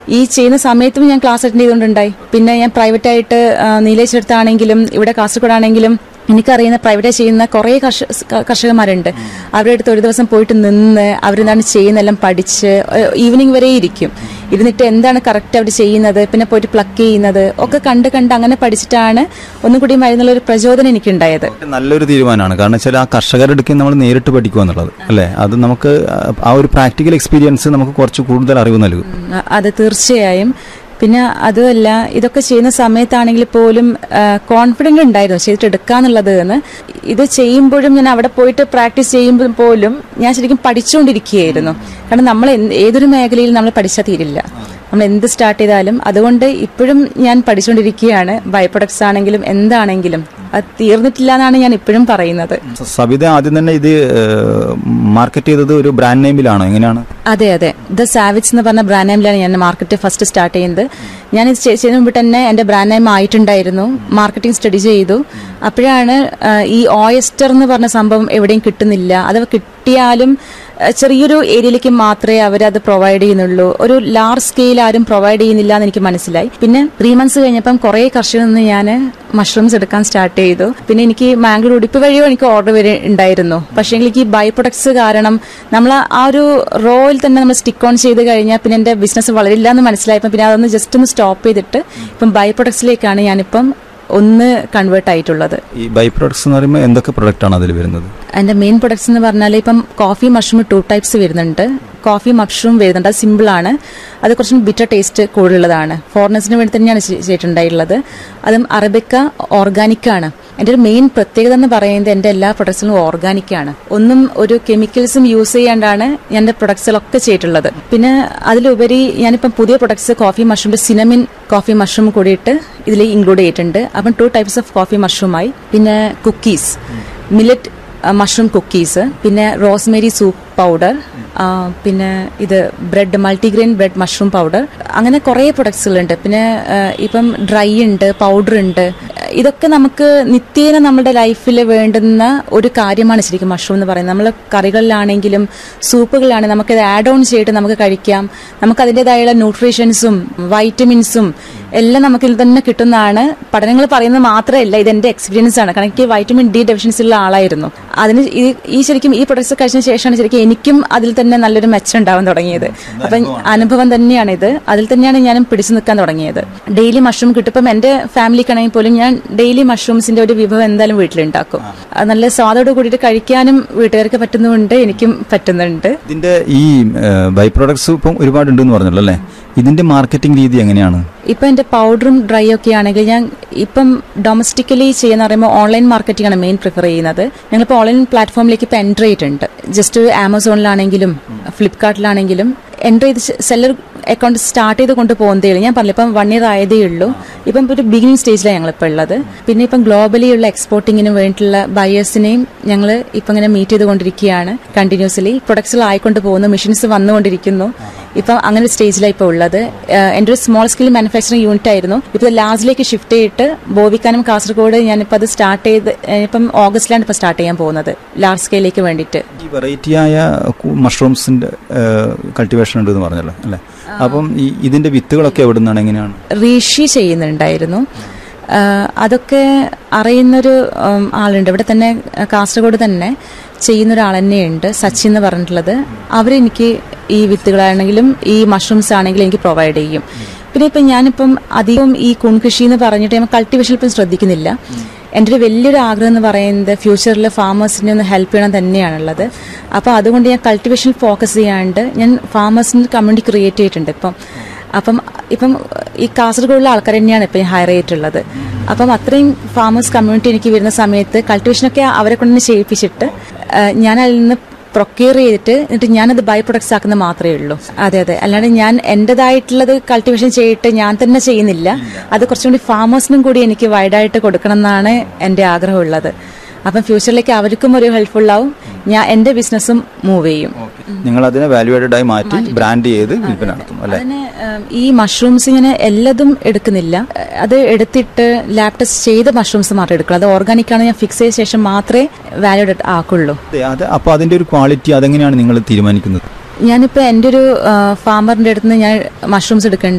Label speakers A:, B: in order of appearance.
A: ഈ ചെയ്യുന്ന സമയത്തും ഞാൻ ക്ലാസ് അറ്റൻഡ് ചെയ്തുകൊണ്ടുണ്ടായി പിന്നെ ഞാൻ പ്രൈവറ്റ് ആയിട്ട് നീലേശ്വരത്താണെങ്കിലും ഇവിടെ കാസർഗോഡാണെങ്കിലും എനിക്കറിയുന്ന പ്രൈവറ്റായി ചെയ്യുന്ന കുറേ കർഷ ക- കർഷകന്മാരുണ്ട് അവരുടെ അടുത്ത് ഒരു ദിവസം പോയിട്ട് നിന്ന് അവരെന്താണ് ചെയ്യുന്നതെല്ലാം പഠിച്ച് ഈവനിങ് വരെ ഇരിക്കും ഇരുന്നിട്ട് എന്താണ് കറക്റ്റ് അവർ ചെയ്യുന്നത് പിന്നെ പോയിട്ട് പ്ലക്ക് ചെയ്യുന്നത് ഒക്കെ കണ്ട് കണ്ട് അങ്ങനെ പഠിച്ചിട്ടാണ് ഒന്നും കൂടി മരുന്നുള്ള ഒരു പ്രചോദനം എനിക്കുണ്ടായത്
B: നല്ലൊരു തീരുമാനമാണ് കാരണം വെച്ചാൽ ആ കർഷകരുടെ അടുത്ത് നമ്മൾ നേരിട്ട് പഠിക്കുക എന്നുള്ളത് അല്ലേ അത് നമുക്ക് ആ ഒരു പ്രാക്ടിക്കൽ എക്സ്പീരിയൻസ് നമുക്ക് കുറച്ച് കൂടുതൽ അറിവ് നൽകും
A: ഉം, അത് തീർച്ചയായും പിന്നെ അതുമല്ല ഇതൊക്കെ ചെയ്യുന്ന സമയത്താണെങ്കിൽ പോലും കോൺഫിഡന്റ് ഉണ്ടായിരുന്നു ചെയ്തിട്ടെടുക്കാന്നുള്ളത് എന്ന് ഇത് ചെയ്യുമ്പോഴും ഞാൻ അവിടെ പോയിട്ട് പ്രാക്ടീസ് ചെയ്യുമ്പോൾ പോലും ഞാൻ ശരിക്കും പഠിച്ചുകൊണ്ടിരിക്കുകയായിരുന്നു കാരണം നമ്മൾ എന്ത്- ഏതൊരു മേഖലയിൽ നമ്മൾ പഠിച്ചാൽ തീരില്ല നമ്മൾ എന്ത് സ്റ്റാർട്ട് ചെയ്താലും അതുകൊണ്ട് ഇപ്പോഴും ഞാൻ പഠിച്ചുകൊണ്ടിരിക്കുകയാണ് ബൈ പ്രൊഡക്ട്സ് ആണെങ്കിലും എന്താണെങ്കിലും അത് തീർന്നിട്ടില്ല എന്നാണ് ഞാൻ ഇപ്പോഴും പറയുന്നത്
B: സ- സബിത ആദ്യം തന്നെ ഇത് മാർക്കറ്റ് ചെയ്തത് ഒരു ബ്രാൻഡ് നെയിമിലാണോ എങ്ങനെയാണ്
A: അതെ അതെ ദ സാവിറ്റ്സ് എന്ന് പറഞ്ഞ ബ്രാൻഡ് നെയിമിലാണ് ഞാൻ മാർക്കറ്റ് ഫസ്റ്റ് സ്റ്റാർട്ട് ചെയ്യുന്നത് ഞാൻ ഇത് ചെ- ചെയ്യുന്നതിന് മുമ്പ് തന്നെ എന്റെ ബ്രാൻഡ് നെയിം ആയിട്ടുണ്ടായിരുന്നു മാർക്കറ്റിംഗ് സ്റ്റഡി ചെയ്തു അപ്പോഴാണ് ആ, ഈ ഓയസ്റ്റർ എന്ന് പറഞ്ഞ സംഭവം എവിടെയും കിട്ടുന്നില്ല അത് കിട്ടിയാലും ആ, ചെറിയൊരു ഏരിയയിലേക്ക് മാത്രമേ അവരത് പ്രൊവൈഡ് ചെയ്യുന്നുള്ളൂ ഒരു ലാർജ് സ്കെയിൽ ആരും പ്രൊവൈഡ് ചെയ്യുന്നില്ല എന്ന് എനിക്ക് മനസ്സിലായി പിന്നെ ത്രീ മന്ത്സ് കഴിഞ്ഞപ്പം കുറെ കർഷകരിൽ നിന്ന് ഞാൻ മഷ്റൂംസ് എടുക്കാൻ സ്റ്റാർട്ട് ചെയ്തു പിന്നെ എനിക്ക് മാംഗ്ലൂർ ഉടുപ്പ് വഴിയോ എനിക്ക് ഓർഡർ വരെ ഉണ്ടായിരുന്നു പക്ഷേ എനിക്ക് ബൈ പ്രൊഡക്ട്സ് കാരണം നമ്മൾ ആ ഒരു റോയിൽ തന്നെ നമ്മൾ സ്റ്റിക്ക് ഓൺ ചെയ്ത് കഴിഞ്ഞാൽ പിന്നെ എന്റെ ബിസിനസ് വളരില്ല എന്ന് മനസ്സിലായപ്പോൾ പിന്നെ അതൊന്ന് ജസ്റ്റ് ഒന്ന് സ്റ്റോപ്പ് ചെയ്തിട്ട് ഇപ്പം ബൈ പ്രൊഡക്ട്സിലേക്കാണ് ഞാനിപ്പം ഒന്ന് കൺവേർട്ട് ആയിട്ടുള്ളത്
B: ഈ ബൈ പ്രൊഡക്ട്സ് എന്ന് പറയുമ്പോൾ എന്തൊക്കെ പ്രൊഡക്റ്റ് ആണ് അതിൽ വരുന്നത്
A: അതിന്റെ മെയിൻ പ്രൊഡക്ട്സ് എന്ന് പറഞ്ഞാൽ ഇപ്പം കോഫി മഷ്റൂം ടു ടൈപ്സ് വരുന്നുണ്ട് കോഫി മഷ്റൂം വരുന്നുണ്ട് അത് സിമ്പിൾ ആണ് അത് കുറച്ചും ബിറ്റർ ടേസ്റ്റ് കൂടുതലുള്ളതാണ് ഫോറിനേഴ്സിന് വേണ്ടി തന്നെയാണ് ചെയ്- ചെയ്തിട്ടുണ്ടായിട്ടുള്ളത് അതും അറബിക്ക ഓർഗാനിക് ആണ് എൻ്റെ ഒരു മെയിൻ പ്രത്യേകത എന്ന് പറയുന്നത് എൻ്റെ എല്ലാ പ്രൊഡക്ട്സിലും ഓർഗാനിക് ആണ് ഒന്നും ഒരു കെമിക്കൽസും യൂസ് ചെയ്യാണ്ടാണ് ഞാൻ എൻ്റെ പ്രൊഡക്ട്സിലൊക്കെ ചെയ്തിട്ടുള്ളത് പിന്നെ അതിലുപരി ഞാനിപ്പം പുതിയ പ്രൊഡക്ട്സ് കോഫി മഷ്റൂമിന്റെ സിനമിൻ കോഫി മഷ്റൂം കൂടിയിട്ട് ഇതിൽ ഇൻക്ലൂഡ് ചെയ്തിട്ടുണ്ട് അപ്പം ടു ടൈപ്സ് ഓഫ് കോഫി മഷ്റൂമായി പിന്നെ കുക്കീസ് മില്ലറ്റ് മഷ്റൂം കുക്കീസ് പിന്നെ റോസ്മേരി സൂപ്പ് പൗഡർ പിന്നെ ഇത് bread multigrain bread mushroom powder അങ്ങനെ കുറേ പ്രൊഡക്ട്സുകളുണ്ട് പിന്നെ ആ, ഇപ്പം ഡ്രൈ ഉണ്ട് പൗഡർ ഉണ്ട് ഇതൊക്കെ നമുക്ക് നിത്യേന നമ്മുടെ ലൈഫിൽ വേണ്ടുന്ന ഒരു കാര്യമാണ് ശരിക്കും മഷ്റൂം എന്ന് പറയുന്നത് നമ്മൾ കറികളിലാണെങ്കിലും സൂപ്പുകളിലാണെങ്കിലും നമുക്കിത് ആഡ് ഓൺ ചെയ്തിട്ട് നമുക്ക് കഴിക്കാം നമുക്ക് അതിൻ്റെതായുള്ള ന്യൂട്രീഷൻസും വൈറ്റമിൻസും എല്ലാം നമുക്ക് ഇതിൽ തന്നെ കിട്ടുന്നതാണ് പഠനങ്ങൾ പറയുന്നത് മാത്രമല്ല ഇത് എന്റെ എക്സ്പീരിയൻസ് ആണ് കാരണം എനിക്ക് വൈറ്റമിൻ ഡി ഡെഫിഷ്യൻസി ഉള്ള ആളായിരുന്നു അതിന് ഈ ഈ ശരിക്കും ഈ പ്രൊഡക്ട്സ് കഴിച്ചതിന് ശേഷമാണ് ശരിക്കും എനിക്കും അതിൽ തന്നെ നല്ലൊരു മെച്ചം ഉണ്ടാവാൻ തുടങ്ങിയത് അപ്പം അനുഭവം തന്നെയാണ് ഇത് അതിൽ തന്നെയാണ് ഞാനും പിടിച്ചു നിൽക്കാൻ തുടങ്ങിയത് ഡെയിലി മഷ്റൂം കിട്ടും ഇപ്പം എന്റെ ഫാമിലിക്കാണെങ്കിൽ പോലും ഞാൻ ഡെയിലി മഷ്റൂംസിന്റെ ഒരു വിഭവം എന്തായാലും വീട്ടിലുണ്ടാക്കും അത് നല്ല സ്വാദോട് കൂടിയിട്ട് കഴിക്കാനും വീട്ടുകാർക്ക് പറ്റുന്നുണ്ട് എനിക്കും പറ്റുന്നുണ്ട്
B: ഇതിന്റെ ഈ ബൈ പ്രൊഡക്ട്സ് ഇപ്പം ഒരുപാടുണ്ടെന്ന് പറഞ്ഞല്ലോ അല്ലേ ഇതിന്റെ മാർക്കറ്റിംഗ് രീതി എങ്ങനെയാണ്
A: ഇപ്പൊ എന്റെ പൗഡറും ഡ്രൈ ഒക്കെ ആണെങ്കിൽ ഞാൻ ഇപ്പം ഡൊമസ്റ്റിക്കലി ചെയ്യുന്ന പറയുമ്പോൾ ഓൺലൈൻ മാർക്കറ്റിംഗ് ആണ് മെയിൻ പ്രിഫർ ചെയ്യുന്നത് ഞങ്ങളിപ്പോൾ ഓൺലൈൻ പ്ലാറ്റ്ഫോമിലേക്ക് ഇപ്പൊ എൻ്റർ ചെയ്തിട്ടുണ്ട് ജസ്റ്റ് ആമസോണിലാണെങ്കിലും ഫ്ലിപ്കാർട്ടിലാണെങ്കിലും എൻ്റർ ചെയ്ത് സെല്ലർ അക്കൗണ്ട് സ്റ്റാർട്ട് ചെയ്ത് കൊണ്ട് പോകുന്നതേ ഉള്ളൂ ഞാൻ പറഞ്ഞില്ല ഇപ്പം വൺ ഇയർ ആയതേ ഉള്ളൂ ഇപ്പം ഒരു ബിഗിനിങ് സ്റ്റേജിലാണ് ഞങ്ങളിപ്പോൾ ഉള്ളത് പിന്നെ ഇപ്പം ഗ്ലോബലി ഉള്ള എക്സ്പോർട്ടിങ്ങിന് വേണ്ടിയിട്ടുള്ള ബയേഴ്സിനെയും ഞങ്ങൾ ഇപ്പം ഇങ്ങനെ മീറ്റ് ചെയ്തുകൊണ്ടിരിക്കുകയാണ് കണ്ടിന്യൂസ്ലി പ്രൊഡക്ട്സിൽ ആയിക്കൊണ്ട് പോകുന്നു മെഷീൻസ് വന്നുകൊണ്ടിരിക്കുന്നു ഇപ്പം അങ്ങനെ ഒരു സ്റ്റേജിലാണ് ഇപ്പോൾ ഉള്ളത് ഏഹ് എൻ്റെ ഒരു സ്മോൾ സ്കെയിൽ മാനുഫാക്ചറിംഗ് യൂണിറ്റ് ആയിരുന്നു ഇപ്പോൾ ലാർജിലേക്ക് ഷിഫ്റ്റ് ചെയ്തിട്ട് ബോവിക്കാനും കാസർഗോഡ് ഞാനിപ്പോൾ അത് സ്റ്റാർട്ട് ചെയ്ത് ഏഹ് ഇപ്പം ഓഗസ്റ്റിലാണ് ഇപ്പോൾ സ്റ്റാർട്ട് ചെയ്യാൻ പോകുന്നത് ലാർജ് സ്കെയിലേക്ക് വേണ്ടിയിട്ട്
B: ഈ വെറൈറ്റിയായ മഷ്റൂംസിന്റെ കൾട്ടിവേഷൻ ഉണ്ട് എന്ന് പറഞ്ഞല്ലോ അല്ലേ അപ്പം ഈ ഇതിന്റെ വിത്തുകളൊക്കെ എവിടെ നിന്നാണ് എങ്ങനെയാണ്
A: റീഷി ചെയ്യുന്നുണ്ടായിരുന്നു ആഹ് അതൊക്കെ അറിയുന്നൊരു ഉം, ആളുണ്ട് ഇവിടെ തന്നെ ആഹ് കാസർഗോഡ് തന്നെ ചെയ്യുന്ന ഒരാൾ തന്നെയുണ്ട് സച്ചിൻ എന്ന് പറഞ്ഞിട്ടുള്ളത് അവരെനിക്ക് ഈ വിത്തുകളാണെങ്കിലും ഈ മഷ്റൂംസ് ആണെങ്കിലും എനിക്ക് പ്രൊവൈഡ് ചെയ്യും പിന്നെ ഇപ്പം ഞാനിപ്പം അധികം ഈ കുൺകൃഷി എന്ന് പറഞ്ഞിട്ട് ഞാൻ കൾട്ടിവേഷൻ ഇപ്പം ശ്രദ്ധിക്കുന്നില്ല എൻ്റെ ഒരു വലിയൊരു ആഗ്രഹം എന്ന് പറയുന്നത് ഫ്യൂച്ചറിൽ ഫാമേഴ്സിനെ ഒന്ന് ഹെൽപ്പ് ചെയ്യണം തന്നെയാണുള്ളത് അപ്പോൾ അതുകൊണ്ട് ഞാൻ കൾട്ടിവേഷൻ ഫോക്കസ് ചെയ്യാണ്ട് ഞാൻ ഫാമേഴ്സിന് കമ്മ്യൂണിറ്റി ക്രിയേറ്റ് ചെയ്തിട്ടുണ്ട് ഇപ്പം അപ്പം ഇപ്പം ഈ കാസർഗോഡുള്ള ആൾക്കാർ തന്നെയാണ് ഇപ്പം ഹയർ ചെയ്തിട്ടുള്ളത് അപ്പം അത്രയും ഫാമേഴ്സ് കമ്മ്യൂണിറ്റി എനിക്ക് വരുന്ന സമയത്ത് കൾട്ടിവേഷനൊക്കെ അവരെ കൊണ്ട് തന്നെ ചെയ്യിപ്പിച്ചിട്ട് ആ, ഞാൻ അതിൽ നിന്ന് പ്രൊക്യൂർ ചെയ്തിട്ട് എന്നിട്ട് ഞാനത് ബൈ പ്രൊഡക്ട്സ് ആക്കുന്ന മാത്രമേ ഉള്ളൂ അതെ അതെ അല്ലാണ്ട് ഞാൻ എൻ്റെതായിട്ടുള്ളത് കൾട്ടിവേഷൻ ചെയ്തിട്ട് ഞാൻ തന്നെ ചെയ്യുന്നില്ല അത് കുറച്ചും കൂടി ഫാമേഴ്സിനും കൂടി എനിക്ക് വൈഡായിട്ട് കൊടുക്കണം എന്നാണ് എൻ്റെ ആഗ്രഹമുള്ളത് അപ്പം ഫ്യൂച്ചറിലേക്ക് അവർക്കും ഒരു ഹെൽപ്ഫുൾ ആവും ഞാൻ എൻ്റെ ബിസിനസ്സും മൂവ് ചെയ്യും
B: നിങ്ങൾ അതിനെ വാല്യൂവേറ്റഡ് ആയി മാറ്റി ബ്രാൻഡ് ചെയ്ത് വിൽപ്പന നടത്തും അല്ലെ
A: അതിന് ഉം, ഈ മഷ്റൂംസ് ഇങ്ങനെ എല്ലാതും എടുക്കുന്നില്ല അത് എടുത്തിട്ട് ലാബ് ടെസ്റ്റ് ചെയ്ത മഷ്റൂംസ് മാത്രമേ എടുക്കുള്ളൂ അത് ഓർഗാനിക് ആണ് ഞാൻ ഫിക്സ് ചെയ്ത ശേഷം മാത്രമേ വാല്യൂഡ് ആക്കുള്ളൂ
B: അതെ അത് അപ്പൊ അതിന്റെ ഒരു ക്വാളിറ്റി അതെങ്ങനെയാണ് നിങ്ങൾ തീരുമാനിക്കുന്നത്
A: ഞാനിപ്പോൾ എൻ്റെ ഒരു ഫാമറിൻ്റെ അടുത്ത് നിന്ന് ഞാൻ മഷ്റൂംസ് എടുക്കുന്നുണ്ട്